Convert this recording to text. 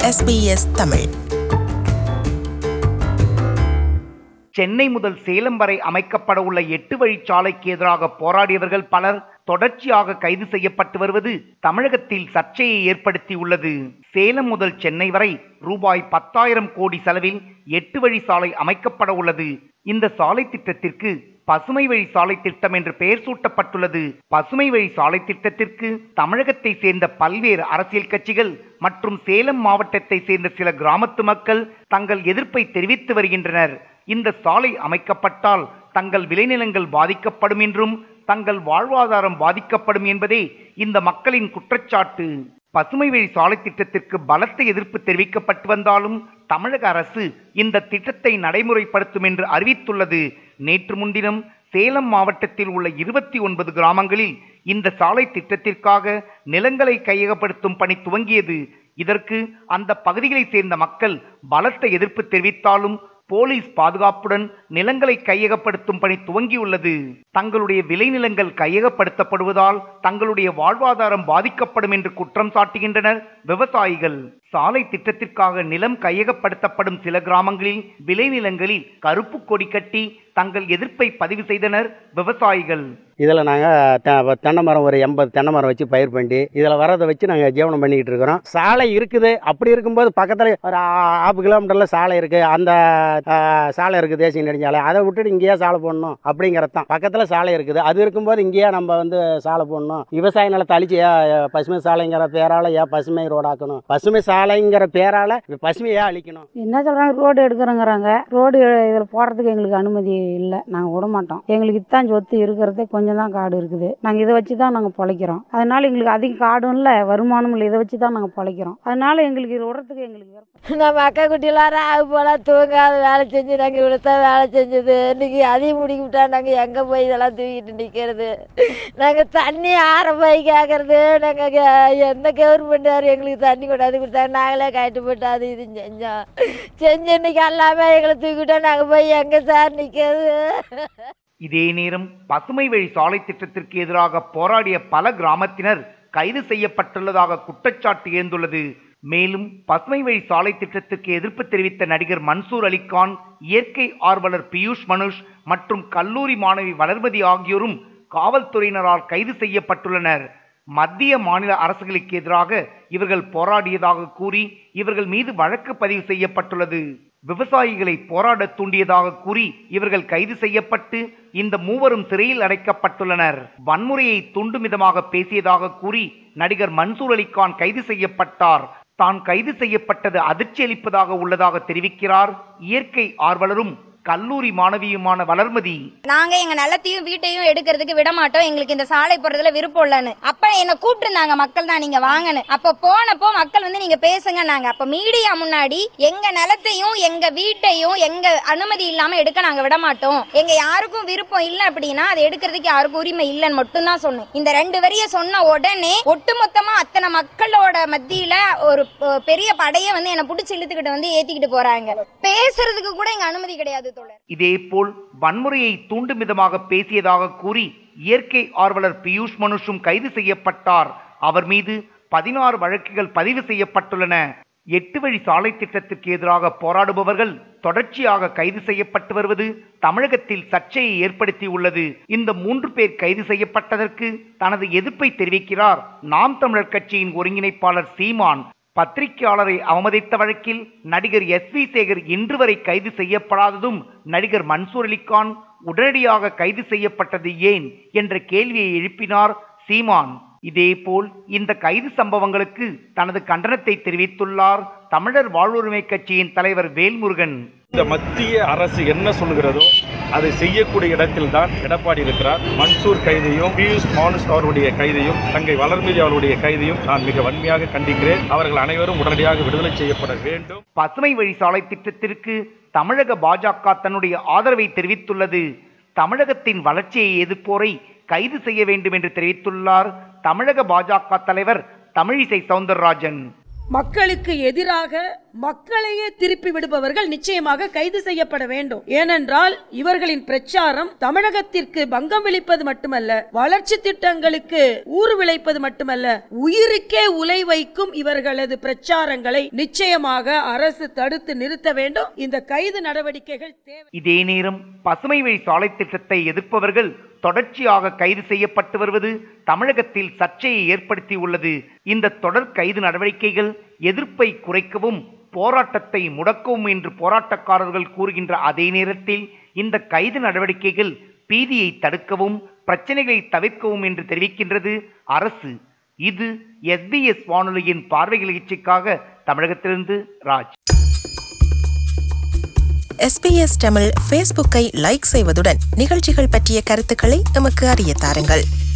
SBS Tamil Chennai முதல் சேலம் வரை அமைக்கப்பட உள்ள எட்டு வழிச்சாலைக்கு எதிராக போராடியவர்கள் பலர் தொடர்ச்சியாக கைது செய்யப்பட்டு வருவது தமிழகத்தில் சர்ச்சையை ஏற்படுத்தியுள்ளது சேலம் முதல் சென்னை வரை ரூபாய் பத்தாயிரம் கோடி செலவில் எட்டு வழி சாலை அமைக்கப்பட உள்ளது இந்த சாலை திட்டத்திற்கு பசுமை வழி சாலை திட்டம் என்று பெயர் சூட்டப்பட்டுள்ளது பசுமை வழி சாலை திட்டத்திற்கு தமிழகத்தை சேர்ந்த பல்வேறு அரசியல் கட்சிகள் மற்றும் சேலம் மாவட்டத்தை சேர்ந்த சில கிராமத்து மக்கள் தங்கள் எதிர்ப்பை தெரிவித்து வருகின்றனர் இந்த சாலை அமைக்கப்பட்டால் தங்கள் விளைநிலங்கள் பாதிக்கப்படும் என்றும் தங்கள் வாழ்வாதாரம் பாதிக்கப்படும் என்பதே இந்த மக்களின் குற்றச்சாட்டு பசுமை வழி சாலை திட்டத்திற்கு பலத்த எதிர்ப்பு தெரிவிக்கப்பட்டு வந்தாலும் தமிழக அரசு இந்த திட்டத்தை நடைமுறைப்படுத்தும் என்று அறிவித்துள்ளது நேற்று முன்தினம் சேலம் மாவட்டத்தில் உள்ள இருபத்தி ஒன்பது கிராமங்களில் இந்த சாலை திட்டத்திற்காக நிலங்களை கையகப்படுத்தும் பணி துவங்கியது இதற்கு அந்த பகுதிகளைச் சேர்ந்த மக்கள் பலத்த எதிர்ப்பு தெரிவித்தாலும் போலீஸ் பாதுகாப்புடன் நிலங்களை கையகப்படுத்தும் பணி துவங்கியுள்ளது தங்களுடைய விளைநிலங்கள் கையகப்படுத்தப்படுவதால் தங்களுடைய வாழ்வாதாரம் பாதிக்கப்படும் என்று குற்றம் சாட்டுகின்றனர் விவசாயிகள் சாலை திட்டத்திற்காக நிலம் கையகப்படுத்தப்படும் சில கிராமங்களில் விளைநிலங்களில் கருப்பு கொடி கட்டி தங்கள் எதிர்ப்பை பதிவு செய்தனர் விவசாயிகள் இதில் நாங்கள் தென்னை மரம் ஒரு எண்பது தென்னை மரம் வச்சு பயிர் பண்ணி இதில் வரதை வச்சு நாங்கள் ஜீவனம் பண்ணிக்கிட்டு இருக்கிறோம் சாலை இருக்குது அப்படி இருக்கும்போது பக்கத்தில் ஒரு ஆ- ஆறு கிலோமீட்டரில் சாலை இருக்குது அந்த ஆ, சாலை இருக்குது தேசிய நெடுஞ்சாலை அதை விட்டுட்டு இங்கேயே சாலை போடணும் அப்படிங்கிறது தான் பக்கத்தில் சாலை இருக்குது அது இருக்கும்போது இங்கேயே நம்ம வந்து சாலை போடணும் விவசாய நிலத்தை அழிச்சு ஏன் பசுமை சாலைங்கிற பேரால் ஏன் பசுமை ரோடாக்கணும் பசுமை சாலைங்கிற பேரால் பசுமையை அழிக்கணும் என்ன சொல்கிறாங்க ரோடு எடுக்கிறோங்கிறாங்க ரோடு இதில் போடுறதுக்கு எங்களுக்கு அனுமதி இல்லை நாங்கள் விட மாட்டோம் எங்களுக்கு இத்தான் சொத்து இருக்கிறதே கொஞ்சம் தான் காடு இருக்குது நாங்கள் இதை வச்சு தான் நாங்கள் பிழைக்கிறோம் அதனால எங்களுக்கு அதிக காடும் இல்லை வருமானமும் இல்லை இதை வச்சு தான் நாங்கள் பிழைக்கிறோம் அதனால எங்களுக்கு இது விடுறதுக்கு எங்களுக்கு விருப்பம் நம்ம அக்கா குட்டிலாம் ராகு போல தூங்காத வேலை செஞ்சு நாங்கள் இவ்வளோத்தான் வேலை செஞ்சது இன்னைக்கு அதையும் முடிக்க விட்டா நாங்கள் எங்கே போய் இதெல்லாம் தூக்கிட்டு நிற்கிறது நாங்கள் தண்ணி ஆற போய் கேட்கறது நாங்கள் எந்த கவர்மெண்ட் எங்களுக்கு தண்ணி கொண்டாந்து கொடுத்தாங்க நாங்களே கட்டு போட்டு அது இது செஞ்சோம் செஞ்சு இன்னைக்கு எல்லாமே எங்களை தூக்கிட்டோம் நாங்கள் போய் எங்கே சார் நிற்கிறது இதே நேரம் பசுமை வழி சாலை திட்டத்திற்கு எதிராக போராடிய பல கிராமத்தினர் கைது செய்யப்பட்டுள்ளதாக குற்றச்சாட்டு எழுந்துள்ளது மேலும் பசுமை வழி சாலை திட்டத்திற்கு எதிர்ப்பு தெரிவித்த நடிகர் மன்சூர் அலிகான் இயற்கை ஆர்வலர் பியூஷ் மனுஷ் மற்றும் கல்லூரி மாணவி வளர்மதி ஆகியோரும் காவல்துறையினரால் கைது செய்யப்பட்டுள்ளனர் மத்திய மாநில அரசுகளுக்கு எதிராக இவர்கள் போராடியதாக கூறி இவர்கள் மீது வழக்கு பதிவு செய்யப்பட்டுள்ளது விவசாயிகளை போராட தூண்டியதாக கூறி இவர்கள் கைது செய்யப்பட்டு இந்த மூவரும் சிறையில் அடைக்கப்பட்டுள்ளனர் வன்முறையை தூண்டும் விதமாக பேசியதாக கூறி நடிகர் மன்சூர் அலிகான் கைது செய்யப்பட்டார் தான் கைது செய்யப்பட்டது அதிர்ச்சி அளிப்பதாக உள்ளதாக தெரிவிக்கிறார் இயற்கை ஆர்வலரும் கல்லூரி மாணவியுமான வளர்மதி நாங்க எங்க நிலத்தையும் வீட்டையும் எடுக்கிறதுக்கு விட மாட்டோம் எங்களுக்கு இந்த சாலை போறதுல விருப்பம் இல்லைன்னு அப்ப என்ன கூப்பிட்டுருந்தாங்க மக்கள் தான் நீங்க வாங்கன்னு அப்ப போனப்போ மக்கள் வந்து நீங்க பேசுங்க நாங்க அப்ப மீடியா முன்னாடி எங்க நிலத்தையும் எங்க வீட்டையும் எங்க அனுமதி இல்லாம எடுக்க நாங்க விட மாட்டோம் எங்க யாருக்கும் விருப்பம் இல்ல அப்படின்னா அதை எடுக்கிறதுக்கு யாருக்கும் உரிமை இல்லைன்னு மட்டும் தான் சொன்னேன் இந்த ரெண்டு வரிய சொன்ன உடனே ஒட்டுமொத்தமா அத்தனை மக்களோட மத்தியில ஒரு அஹ், பெரிய படையை வந்து என்ன புடிச்சு இழுத்துக்கிட்டு வந்து ஏத்திக்கிட்டு போறாங்க பேசுறதுக்கு கூட எங்க அனுமதி கிடையாது தோழர் இதேபோல் வன்முறையை தூண்டும் விதமாக பேசியதாக கூறி இயற்கை ஆர்வலர் பியூஷ் மனுஷும் கைது செய்யப்பட்டார் அவர் மீது பதினாறு வழக்குகள் பதிவு செய்யப்பட்டுள்ளன எட்டு வழி சாலை திட்டத்திற்கு எதிராக போராடுபவர்கள் தொடர்ச்சியாக கைது செய்யப்பட்டு வருவது தமிழகத்தில் சர்ச்சையை ஏற்படுத்தியுள்ளது இந்த மூன்று பேர் கைது செய்யப்பட்டதற்கு தனது எதிர்ப்பை தெரிவிக்கிறார் நாம் தமிழர் கட்சியின் ஒருங்கிணைப்பாளர் சீமான் பத்திரிகையாளரை அவமதித்த வழக்கில் நடிகர் எஸ் வி சேகர் இன்று வரை கைது செய்யப்படாததும் நடிகர் மன்சூர் அலிகான் உடனடியாக கைது செய்யப்பட்டது ஏன் என்ற கேள்வியை எழுப்பினார் சீமான் இதேபோல் இந்த கைது சம்பவங்களுக்கு தனது கண்டனத்தை தெரிவித்துள்ளார் தமிழர் வாழ்வுரிமை கட்சியின் தலைவர் வேல்முருகன் இந்த மத்திய அரசு என்ன சொல்கிறதோ அதை செய்யக்கூடிய இடத்தில் தான் எடப்பாடி இருக்கிறார் மன்சூர் கைதையும் பியூஷ் மானுஷ் அவருடைய கைதையும் தங்கை வளர்மதி அவருடைய கைதையும் நான் மிக வன்மையாக கண்டிக்கிறேன் அவர்கள் அனைவரும் உடனடியாக விடுதலை செய்யப்பட வேண்டும் பசுமை வழி சாலை திட்டத்திற்கு தமிழக பாஜக தன்னுடைய ஆதரவை தெரிவித்துள்ளது தமிழகத்தின் வளர்ச்சியை எதிர்ப்போரை கைது செய்ய வேண்டும் என்று தெரிவித்துள்ளார் தமிழக பாஜக தலைவர் தமிழிசை சவுந்தரராஜன் மக்களுக்கு எதிராக மக்களையே திருப்பி விடுபவர்கள் நிச்சயமாக கைது செய்யப்பட வேண்டும் ஏனென்றால் இவர்களின் பிரச்சாரம் தமிழகத்திற்கு பங்கம் விளைப்பது மட்டுமல்ல வளர்ச்சி திட்டங்களுக்கு ஊறு விளைப்பது மட்டுமல்ல உயிருக்கே உலை வைக்கும் இவர்களது பிரச்சாரங்களை நிச்சயமாக அரசு தடுத்து நிறுத்த வேண்டும் இந்த கைது நடவடிக்கைகள் தேவை இதே நேரம் பசுமை வழி சாலை திட்டத்தை எதிர்ப்பவர்கள் தொடர்ச்சியாக கைது செய்யப்பட்டு வருவது தமிழகத்தில் சர்ச்சையை ஏற்படுத்தியுள்ளது இந்த தொடர் கைது நடவடிக்கைகள் எதிர்ப்பை குறைக்கவும் போராட்டத்தை முடக்கவும் என்று போராட்டக்காரர்கள் கூறுகின்ற அதே நேரத்தில் இந்த கைது நடவடிக்கைகள் பீதியை தடுக்கவும் பிரச்சனைகளை தவிர்க்கவும் என்று தெரிவிக்கின்றது அரசு இது எஸ்பிஎஸ் வானொலியின் பார்வை நிகழ்ச்சிக்காக தமிழகத்திலிருந்து ராஜ் எஸ்பிஎஸ் தமிழ் ஃபேஸ்புக்கை லைக் செய்வதுடன் நிகழ்ச்சிகள் பற்றிய கருத்துக்களை எமக்கு அறிய தாருங்கள்